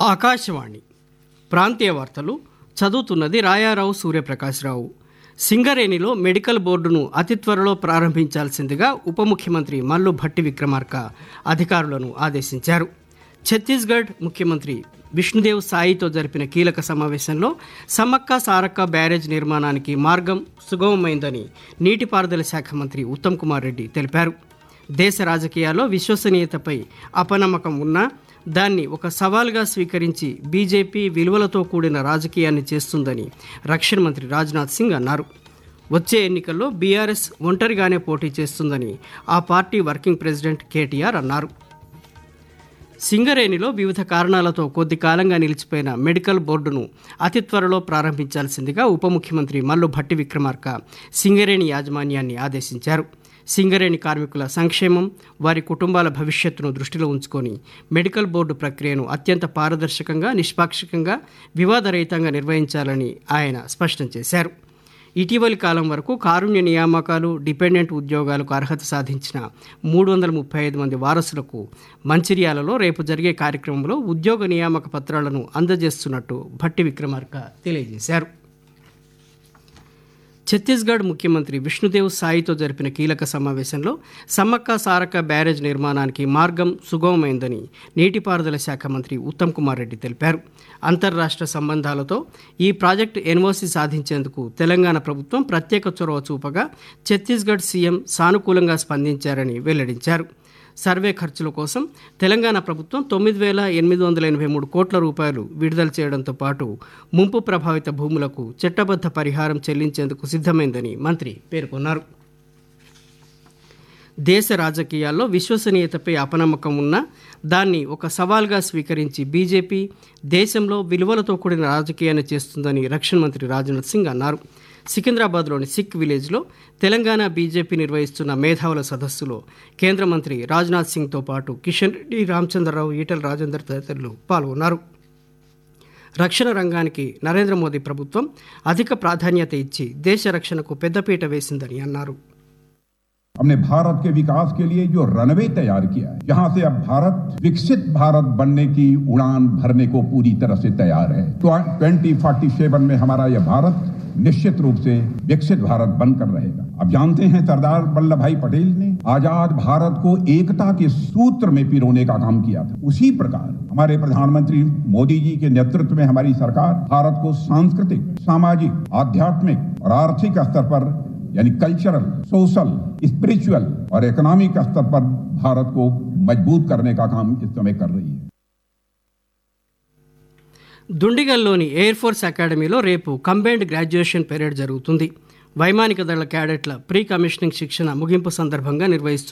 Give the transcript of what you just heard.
ఆకాశవాణి ప్రాంతీయ వార్తలు చదువుతున్నది రాయారావు సూర్యప్రకాశ్రావు సింగరేణిలో మెడికల్ బోర్డును అతి త్వరలో ప్రారంభించాల్సిందిగా ఉప ముఖ్యమంత్రి మల్లు భట్టి విక్రమార్క అధికారులను ఆదేశించారు ఛత్తీస్గఢ్ ముఖ్యమంత్రి విష్ణుదేవ్ సాయితో జరిపిన కీలక సమావేశంలో సమ్మక్క సారక్క బ్యారేజ్ నిర్మాణానికి మార్గం సుగమమైందని నీటిపారుదల శాఖ మంత్రి ఉత్తమ్ కుమార్ రెడ్డి తెలిపారు దేశ రాజకీయాల్లో విశ్వసనీయతపై అపనమ్మకం ఉన్నా దాన్ని ఒక సవాల్గా స్వీకరించి బీజేపీ విలువలతో కూడిన రాజకీయాన్ని చేస్తుందని రక్షణ మంత్రి రాజ్నాథ్ సింగ్ అన్నారు వచ్చే ఎన్నికల్లో బీఆర్ఎస్ ఒంటరిగానే పోటీ చేస్తుందని ఆ పార్టీ వర్కింగ్ ప్రెసిడెంట్ కేటీఆర్ అన్నారు సింగరేణిలో వివిధ కారణాలతో కొద్ది కాలంగా నిలిచిపోయిన మెడికల్ బోర్డును అతి త్వరలో ప్రారంభించాల్సిందిగా ఉప ముఖ్యమంత్రి మల్లు భట్టి విక్రమార్క సింగరేణి యాజమాన్యాన్ని ఆదేశించారు సింగరేణి కార్మికుల సంక్షేమం వారి కుటుంబాల భవిష్యత్తును దృష్టిలో ఉంచుకొని మెడికల్ బోర్డు ప్రక్రియను అత్యంత పారదర్శకంగా నిష్పాక్షికంగా వివాదరహితంగా నిర్వహించాలని ఆయన స్పష్టం చేశారు ఇటీవలి కాలం వరకు కారుణ్య నియామకాలు డిపెండెంట్ ఉద్యోగాలకు అర్హత సాధించిన మూడు వందల ముప్పై ఐదు మంది వారసులకు మంచిర్యాలలో రేపు జరిగే కార్యక్రమంలో ఉద్యోగ నియామక పత్రాలను అందజేస్తున్నట్టు భట్టి విక్రమార్క తెలియజేశారు ఛత్తీస్గఢ్ ముఖ్యమంత్రి విష్ణుదేవ్ సాయితో జరిపిన కీలక సమావేశంలో సమ్మక్క సారక్క బ్యారేజ్ నిర్మాణానికి మార్గం సుగమమైందని నీటిపారుదల శాఖ మంత్రి ఉత్తమ్ కుమార్ రెడ్డి తెలిపారు అంతర్రాష్ట్ర సంబంధాలతో ఈ ప్రాజెక్టు ఎన్ఓసి సాధించేందుకు తెలంగాణ ప్రభుత్వం ప్రత్యేక చొరవ చూపగా ఛత్తీస్గఢ్ సీఎం సానుకూలంగా స్పందించారని వెల్లడించారు సర్వే ఖర్చుల కోసం తెలంగాణ ప్రభుత్వం తొమ్మిది వేల ఎనిమిది వందల ఎనభై మూడు కోట్ల రూపాయలు విడుదల చేయడంతో పాటు ముంపు ప్రభావిత భూములకు చట్టబద్ధ పరిహారం చెల్లించేందుకు సిద్ధమైందని మంత్రి పేర్కొన్నారు దేశ రాజకీయాల్లో విశ్వసనీయతపై అపనమ్మకం ఉన్నా దాన్ని ఒక సవాల్గా స్వీకరించి బీజేపీ దేశంలో విలువలతో కూడిన రాజకీయాన్ని చేస్తుందని రక్షణ మంత్రి రాజ్నాథ్ సింగ్ అన్నారు సికింద్రాబాద్లోని సిక్ విలేజ్లో తెలంగాణ బీజేపీ నిర్వహిస్తున్న మేధావుల సదస్సులో కేంద్ర మంత్రి రాజ్నాథ్ సింగ్తో పాటు కిషన్ రెడ్డి రామచంద్రరావు ఈటల రాజేందర్ తదితరులు పాల్గొన్నారు రక్షణ రంగానికి నరేంద్ర మోదీ ప్రభుత్వం అధిక ప్రాధాన్యత ఇచ్చి దేశ రక్షణకు పెద్దపీట వేసిందని అన్నారు हमने भारत के विकास के लिए जो रनवे तैयार किया है जहां से अब भारत विकसित भारत बनने की उड़ान भरने को पूरी तरह से तैयार है ट्वेंटी फोर्टी सेवन में हमारा यह भारत निश्चित रूप से विकसित भारत बनकर रहेगा अब जानते हैं सरदार वल्लभ भाई पटेल ने आजाद भारत को एकता के सूत्र में पिरोने का काम किया था उसी प्रकार हमारे प्रधानमंत्री मोदी जी के नेतृत्व में हमारी सरकार भारत को सांस्कृतिक सामाजिक आध्यात्मिक और आर्थिक स्तर पर यानी कल्चरल सोशल स्पिरिचुअल और इकोनॉमिक स्तर पर भारत को मजबूत करने का काम इस समय कर रही है దుండిగల్లోని ఎయిర్ ఫోర్స్ అకాడమీలో రేపు కంబైన్డ్ గ్రాడ్యుయేషన్ పెరేడ్ జరుగుతుంది వైమానిక దళ క్యాడెట్ల ప్రీ కమిషనింగ్ శిక్షణ ముగింపు సందర్భంగా నిర్వహిస్తున్న